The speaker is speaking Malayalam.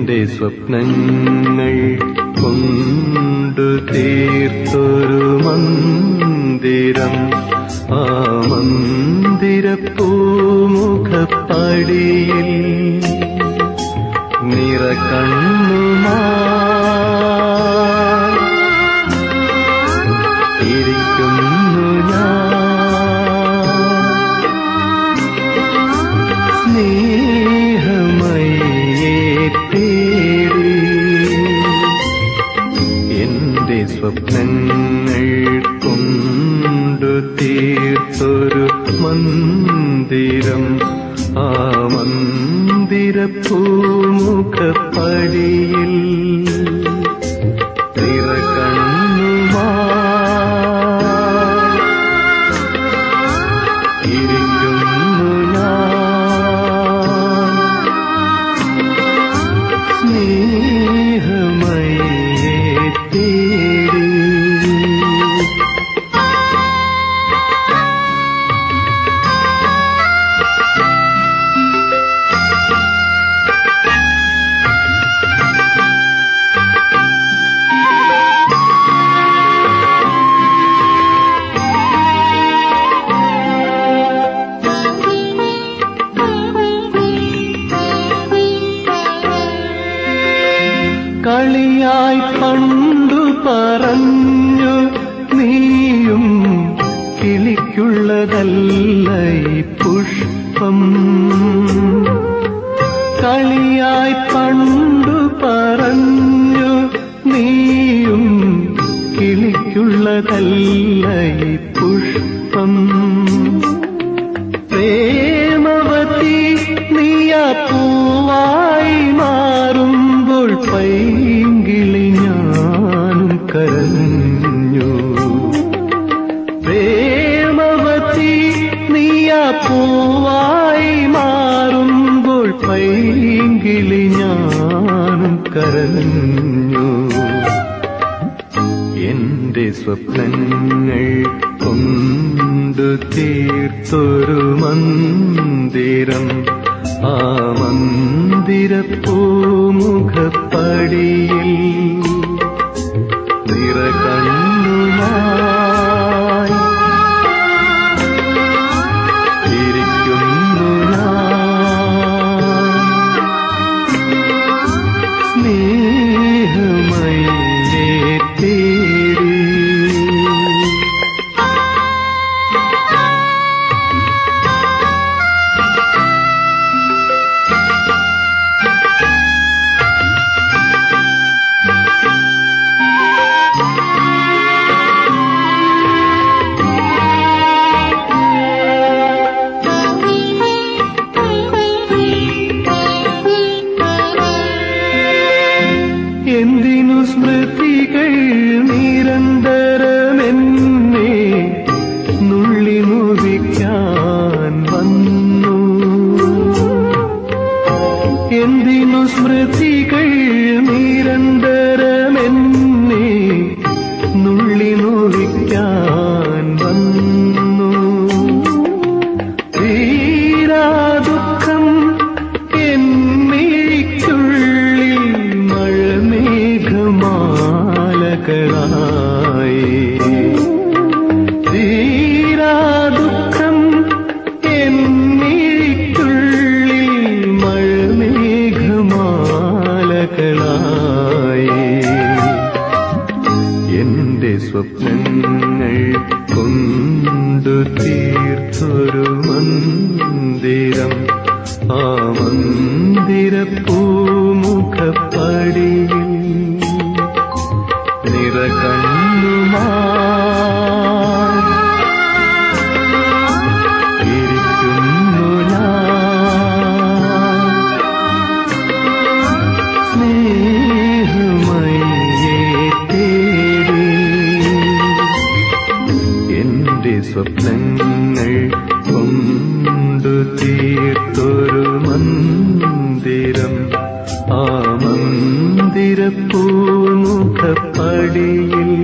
എന്റെ സ്വപ്നങ്ങൾ കൊണ്ടു തീർത്തൊരു മന്ദിരം ആ മന്ദിരപ്പൂമുഖപ്പടിയിൽ നിറകണ്ണുമായി ഇരിക്കുന്നു ഞാൻ സ്നേഹമയേ തേടി എന്റെ സ്വപ്നങ്ങൾ കൊണ്ടു തീർത്തൊരു മന്ദിരം ആ മന്ദിരപ്പൂമുഖപ്പടിയിൽ നിറകണ്ണുമായി ഇരിക്കുന്നു ഞാൻ സ്നേഹമയേ തേടി കളിയായി പണ്ടു പറഞ്ഞു നീയും കിളിക്കുള്ളതല്ല ഈ പുഷ്പം കളിയായി പണ്ടു പറഞ്ഞു നീയും കിളിക്കുള്ളതല്ല ഈ പുഷ്പം പ്രേമവതി നീയ പൂവായി മാറുമ്പോൾ പൈങ്കിളി ഞാനും കരഞ്ഞു പ്രേമവതി നീയ പൂവായി മാറുമ്പോൾ പൈങ്കിളി ഞാനും കരഞ്ഞു എന്റെ സ്വപ്നങ്ങൾ കൊണ്ടു തീർത്തൊരു മന്ദിരം ആ മന്ദിരപ്പൂമുഖപ്പടിയിൽ നിറകണ്ണുമായി ഇരിക്കുന്നു ഞാൻ സ്നേഹമയേ തേടി എന്തിനു സ്മൃതികൾ നിരന്തരമെന്നെ നുള്ളി മുറിക്കാൻ വന്നു എന്തിനു സ്മൃതികൾ നിരന്തരമെന്നെ നുള്ളി മുറിക്കാൻ വന്നു തീരാ ദുഃഖം എന്നിഴിക്കുള്ളിൽ മഴമേഘമാലകളായി തീരാ ദുഃഖം എന്നിഴിക്കുള്ളിൽ മഴമേഘമാലകളായി എന്റെ സ്വപ്നങ്ങൾ കൊണ്ടു തീർത്തൊരു മന്ദിരം ആ മന്ദിരപ്പൂമുഖപ്പടിയിൽ നിറകണ്ണുമായി ഇരിക്കുന്നു ഞാൻ സ്നേഹമയേ തേടി എന്റെ സ്വപ്നങ്ങൾ കൊണ്ടു തീർത്തൊരു മന്ദിരം ആ മന്ദിരപ്പൂമുഖപ്പടിയിൽ